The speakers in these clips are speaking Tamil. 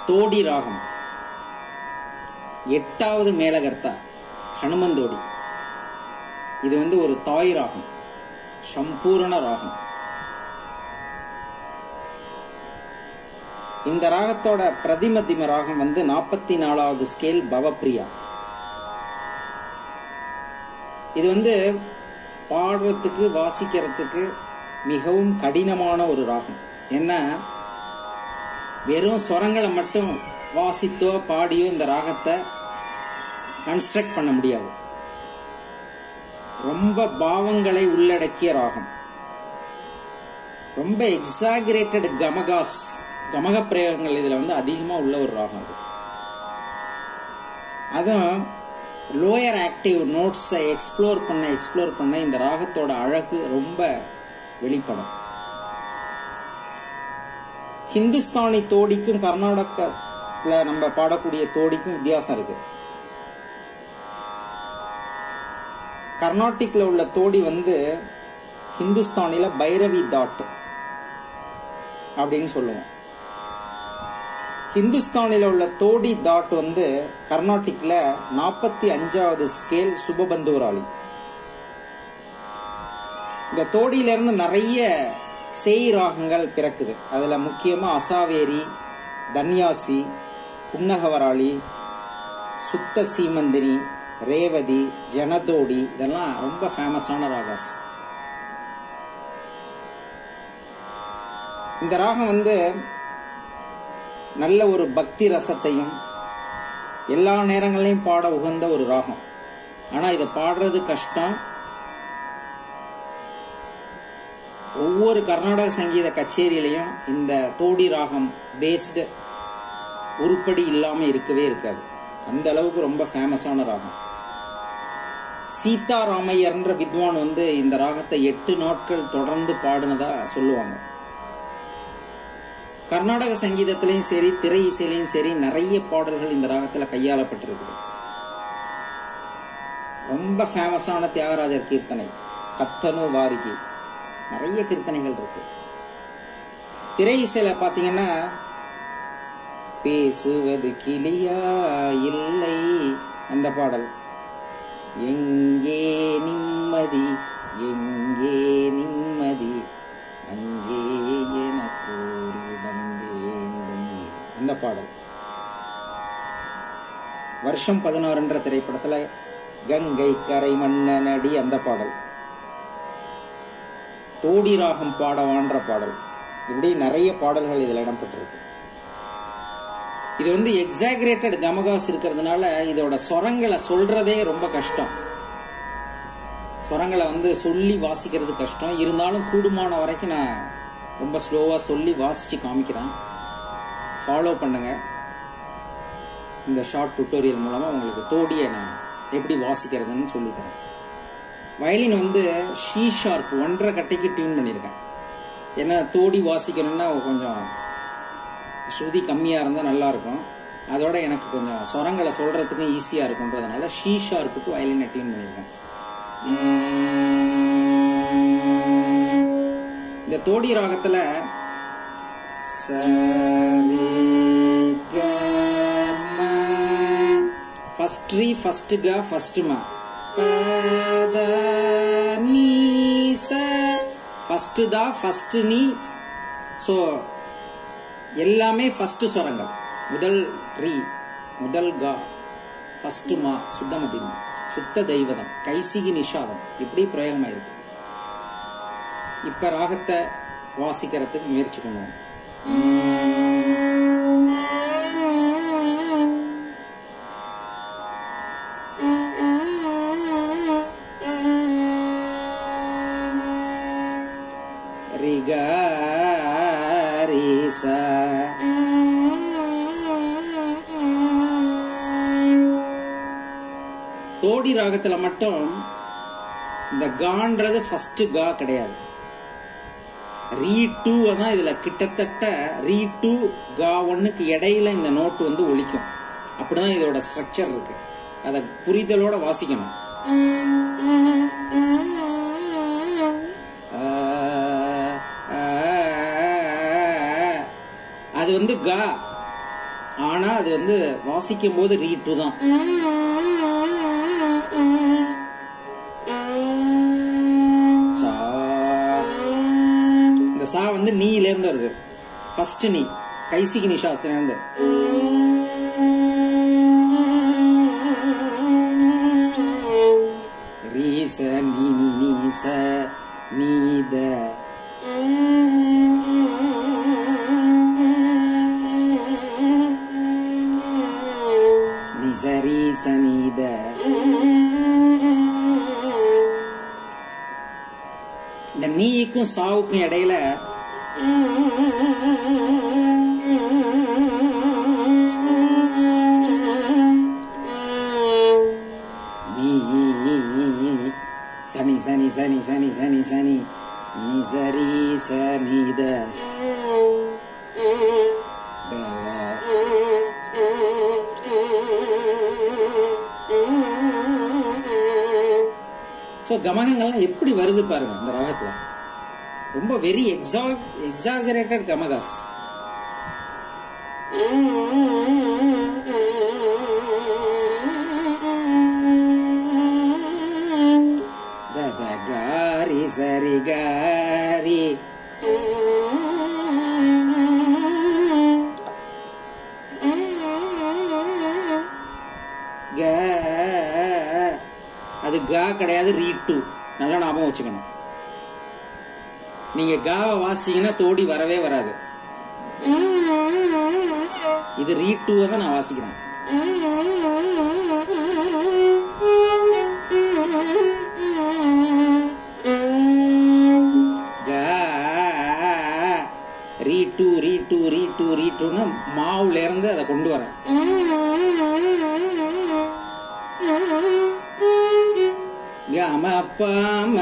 தோடி ராகம் எட்டாவது மேலகர்த்தா ஹனுமந்தோடி இது வந்து ஒரு தாய் ராகம் சம்பூரண ராகம் இந்த ராகத்தோட பிரதிமத்திம ராகம் வந்து நாற்பத்தி நாலாவது ஸ்கேல் பவப்பிரியா இது வந்து பாடுறதுக்கு வாசிக்கிறதுக்கு மிகவும் கடினமான ஒரு ராகம் ஏன்னா வெறும் ஸ்வரங்களை மட்டும் வாசித்தோ பாடியோ இந்த ராகத்தை கன்ஸ்ட்ரக்ட் பண்ண முடியாது ரொம்ப பாவங்களை உள்ளடக்கிய ராகம் ரொம்ப எக்ஸாகிரேட்டட் கமகாஸ் கமக பிரயோகங்கள் இதுல வந்து அதிகமா உள்ள ஒரு ராகம் அது அதுவும் லோயர் ஆக்டிவ் நோட்ஸை எக்ஸ்ப்ளோர் பண்ண எக்ஸ்ப்ளோர் பண்ண இந்த ராகத்தோட அழகு ரொம்ப வெளிப்படும் ஹிந்துஸ்தானி தோடிக்கும் கர்நாடகத்துல நம்ம பாடக்கூடிய தோடிக்கும் வித்தியாசம் இருக்கு கர்நாடிக்ல உள்ள தோடி வந்து ஹிந்துஸ்தானில பைரவி தாட் அப்படின்னு சொல்லுவோம் ஹிந்துஸ்தானில உள்ள தோடி தாட் வந்து கர்நாடிக்ல நாற்பத்தி அஞ்சாவது ஸ்கேல் சுபபந்தூராளி இந்த தோடியில இருந்து நிறைய செய் ராகங்கள் பிறக்குது அதுல முக்கியமா அசாவேரி தன்யாசி புன்னகவராளி சுத்த சீமந்தினி ரேவதி ஜனதோடி இதெல்லாம் ரொம்ப ஃபேமஸான ராகாஸ் இந்த ராகம் வந்து நல்ல ஒரு பக்தி ரசத்தையும் எல்லா நேரங்களையும் பாட உகந்த ஒரு ராகம் ஆனா இதை பாடுறது கஷ்டம் ஒவ்வொரு கர்நாடக சங்கீத கச்சேரியிலையும் இந்த தோடி ராகம் பேஸ்டு உருப்படி இல்லாம இருக்கவே இருக்காது அந்த அளவுக்கு ரொம்ப ஃபேமஸான ராகம் சீதா ராமையர்ன்ற வித்வான் வந்து இந்த ராகத்தை எட்டு நாட்கள் தொடர்ந்து பாடினதா சொல்லுவாங்க கர்நாடக சங்கீதத்திலையும் சரி திரை இசையிலையும் சரி நிறைய பாடல்கள் இந்த ராகத்துல கையாளப்பட்டிருக்குது ரொம்ப ஃபேமஸான தியாகராஜர் கீர்த்தனை கத்தனு வாரிகி நிறைய கீர்த்தனைகள் இருக்கு திரை இசையில பாத்தீங்கன்னா பேசுவது கிளியா இல்லை அந்த பாடல் எங்கே நிம்மதி எங்கே நிம்மதி அங்கே எனக்கு ஒரு இடம் வேண்டும் அந்த பாடல் வருஷம் பதினாறுன்ற திரைப்படத்துல கங்கை கரை மன்னனடி அந்த பாடல் தோடி ராகம் பாடவான்ற பாடல் இப்படி நிறைய பாடல்கள் இதுல இடம்பெற்றிருக்கு இது வந்து எக்ஸாகிரேட்டட் கமகாஸ் இருக்கிறதுனால இதோட சொரங்களை சொல்றதே ரொம்ப கஷ்டம் சொரங்களை வந்து சொல்லி வாசிக்கிறது கஷ்டம் இருந்தாலும் கூடுமான வரைக்கும் நான் ரொம்ப ஸ்லோவா சொல்லி வாசிச்சு காமிக்கிறேன் ஃபாலோ பண்ணுங்க இந்த ஷார்ட் டுட்டோரியல் மூலமா உங்களுக்கு தோடியை நான் எப்படி வாசிக்கிறதுன்னு சொல்லித்தரேன் வயலின் வந்து ஷீ ஷார்ப் ஒன்றரை கட்டைக்கு டியூன் பண்ணியிருக்கேன் ஏன்னா தோடி வாசிக்கணும்னா கொஞ்சம் ஸ்ருதி கம்மியாக இருந்தால் நல்லா இருக்கும் அதோட எனக்கு கொஞ்சம் சொரங்களை சொல்றதுக்கும் ஈஸியாக இருக்குன்றதுனால ஷீ ஷார்ப்புக்கு வயலினை டியூன் பண்ணியிருக்கேன் இந்த தோடி ராகத்தில் ஃபர்ஸ்ட் ரீ ஃபர்ஸ்ட் க ஃபர்ஸ்ட் மா ஃபர்ஸ்ட் தா ஃபர்ஸ்ட் நீ ஸோ எல்லாமே ஃபர்ஸ்ட் ஸ்வரங்கள் முதல் ரீ முதல் கா ஃபர்ஸ்ட் மா சுத்தமதிம் சுத்த தெய்வதம் கைசிகி நிஷாதம் இப்படி பிரயோகமாயிருக்கு இப்ப ராகத்தை வாசிக்கிறதுக்கு முயற்சி பண்ணுவோம் ரிகாரிசா தோடி ராகத்துல மட்டும் இந்த கான்றது ஃபர்ஸ்ட் கா கிடையாது ரீ டூ தான் இதுல கிட்டத்தட்ட ரீ டூ கா ஒன்னுக்கு இடையில இந்த நோட்டு வந்து ஒலிக்கும் அப்படிதான் இதோட ஸ்ட்ரக்சர் இருக்கு அதை புரிதலோட வாசிக்கணும் அது வந்து கா ஆனா அது வந்து வாசிக்கும் போது ரீ டூ தான் சா இந்த சா வந்து நீல இருந்து வருது ஃபர்ஸ்ட் நீ கைசிக்கு நிஷாத்துல இருந்து ரீச நீ நீ நீ ச நீ த நீ ச ரீ ச நீ த இந்த நீக்கும் சாவுக்கும் இடையில நீ சனி சனி சனி சனி சனி சனி நீ சரி சனி த த. ஸோ கமகங்கள்லாம் எப்படி வருது பாருங்க இந்த ராகத்துல ரொம்ப வெரி எக்ஸா எக்ஸாசரேட்டட் கமகாஸ் த த காரி சரி காரி க அது கா கிடையாது ரீ டூ நல்லா ஞாபகம் வச்சுக்கணும் நீங்க காவை வாசிச்சீங்கன்னா தோடி வரவே வராது இது ரீ டூவை தான் நான் வாசிக்கிறேன் க ரீ டூ ரீ டூ ரீ டூ ரீ டூன்னு மாவுல இருந்து அதை கொண்டு வரேன் கம பாம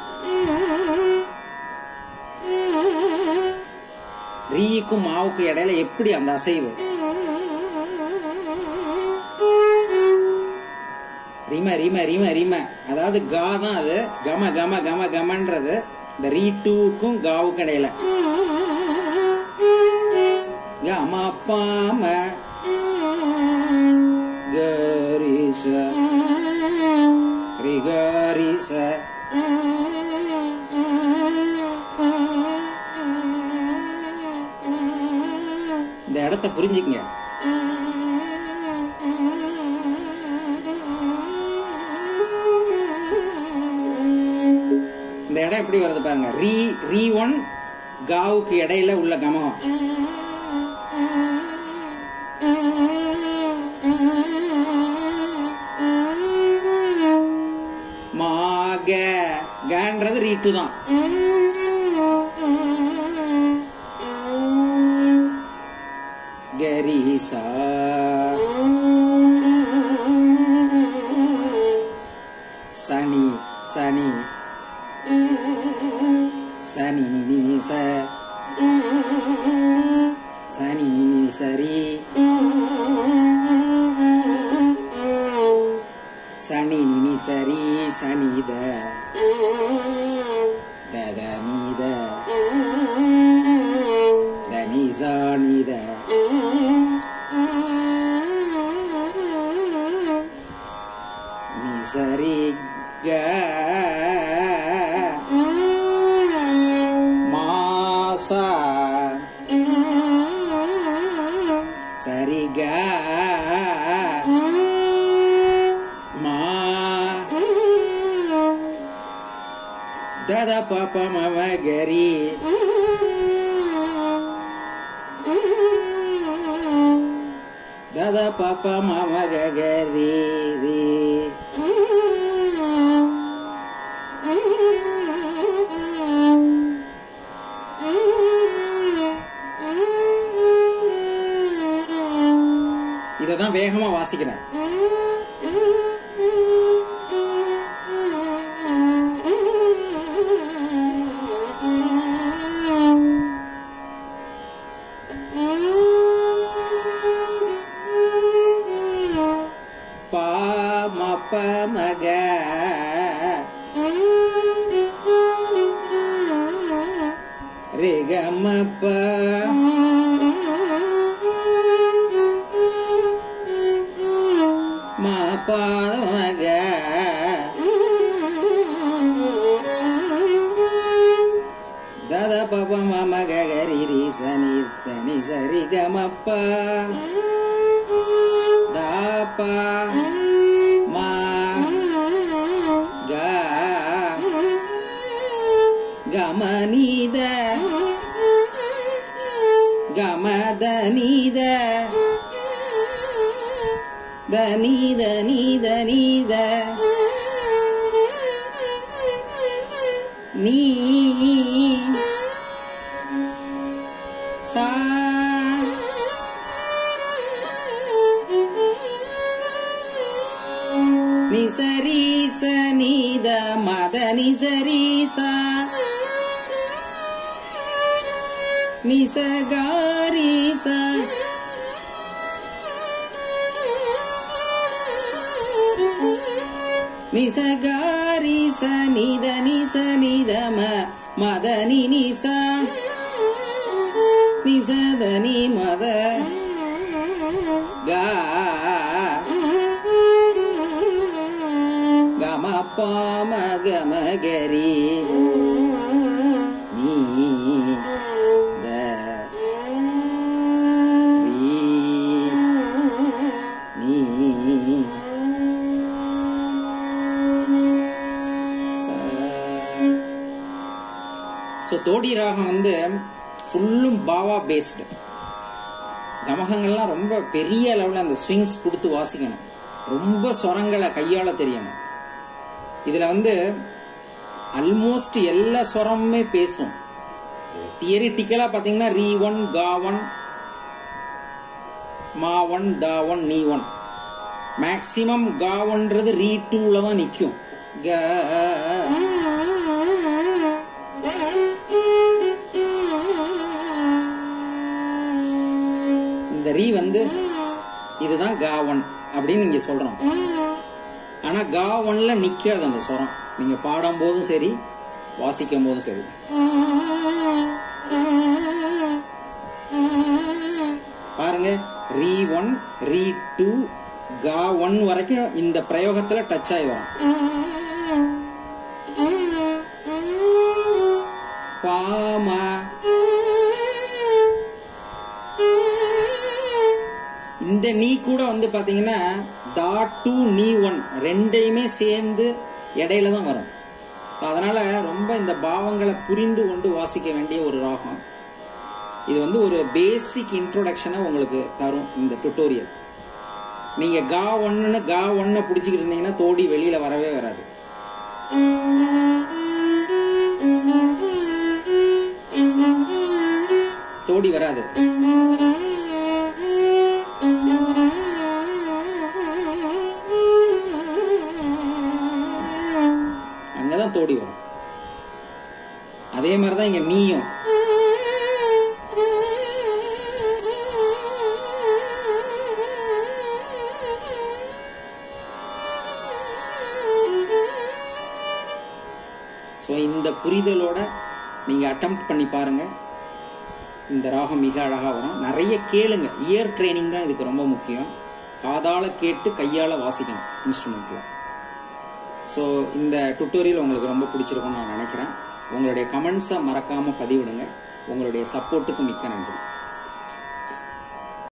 ரீக்கும் மாவுக்கும் இடையில எப்படி அந்த அசைவு ரீம ரீம ரீம ரீம அதாவது கா தான் அது கம கம கம கமன்றது இந்த ரீ டூக்கும் காவுக்கும் இடையில கம பாம கரிச ரிகரிச இந்த இடத்த புரிஞ்சுக்கங்க இந்த இடம் எப்படி வருது பாருங்க ரீ ரீ ஒன் காவுக்கு இடையில உள்ள கமகம் மாக கன்றது ரீ டூ தான் கரிசா சனி சனி சனி நி நி ச சனி நி நி சரி சனி நி நி சரி சனி த த த நீ த த நீ சா நீ த நீ சரி க மாசா சரி க மா தத பாப்ப மம கரி தத பாப்ப மம கரி ரீ இதை தான் வேகமா வாசிக்கிறேன் பா ம ப மக ரே க ம ப பாதமக தத பப மம கரி ரி சனி தனி சரி கமப்ப தாப மா க கமனித கமதனித தனித நீத நீத நீ சா நிசரீச நீத மத நிசரீச நிசகாரீச நிசகாரீச நித நிச நிதம மதனி நிச நிசதனி மத கா கம பாம கம கரி நீ த ரீ நீ ஸோ தோடி ராகம் வந்து ஃபுல்லும் பாவா பேஸ்டு கமகங்கள்லாம் ரொம்ப பெரிய அளவில் அந்த ஸ்விங்ஸ் கொடுத்து வாசிக்கணும் ரொம்ப சொரங்களை கையாள தெரியணும் இதுல வந்து ஆல்மோஸ்ட் எல்லா சொரமுமே பேசும் தியரிட்டிக்கலா பாத்தீங்கன்னா ரீ ஒன் கா ஒன் மா ஒன் தா ஒன் நீ ஒன் மேக்சிமம் கா ஒன்றது ரீ டூல தான் நிற்கும் க இந்த ரீ வந்து இதுதான் கா ஒன் அப்படின்னு நீங்க சொல்றோம் ஆனா கா ஒன்ல நிக்காது அந்த சொரம் நீங்க பாடும் போதும் சரி வாசிக்கும் போதும் சரி பாருங்க ரீ ஒன் ரீ டூ கா ஒன் வரைக்கும் இந்த பிரயோகத்துல டச் ஆகி வரும் பாமா இந்த நீ கூட வந்து பாத்தீங்கன்னா தா டூ நீ ஒன் ரெண்டையுமே சேர்ந்து இடையில தான் வரும் So, அதனால ரொம்ப இந்த பாவங்களை புரிந்து கொண்டு வாசிக்க வேண்டிய ஒரு ராகம் இது வந்து ஒரு பேசிக் இன்ட்ரோடக்ஷனை உங்களுக்கு தரும் இந்த டுட்டோரியல் நீங்க கா ஒன்னு கா ஒன்ன பிடிச்சிக்கிட்டு இருந்தீங்கன்னா தோடி வெளியில வரவே வராது தோடி வராது அங்கதான் தோடி வரும் அதே மாதிரிதான் இங்க மீயும் ஸோ இந்த புரிதலோட நீங்க அட்டம் பண்ணி பாருங்க இந்த ராகம் மிக அழகா வரும் நிறைய கேளுங்க இயர் ட்ரைனிங் தான் இதுக்கு ரொம்ப முக்கியம் காதால கேட்டு கையால வாசிக்கணும் இன்ஸ்ட்ருமெண்ட்ல ஸோ இந்த டுட்டோரியல் உங்களுக்கு ரொம்ப பிடிச்சிருக்கும்னு நான் நினைக்கிறேன் உங்களுடைய கமெண்ட்ஸை மறக்காம பதிவிடுங்க உங்களுடைய சப்போர்ட்டுக்கு மிக்க நன்றி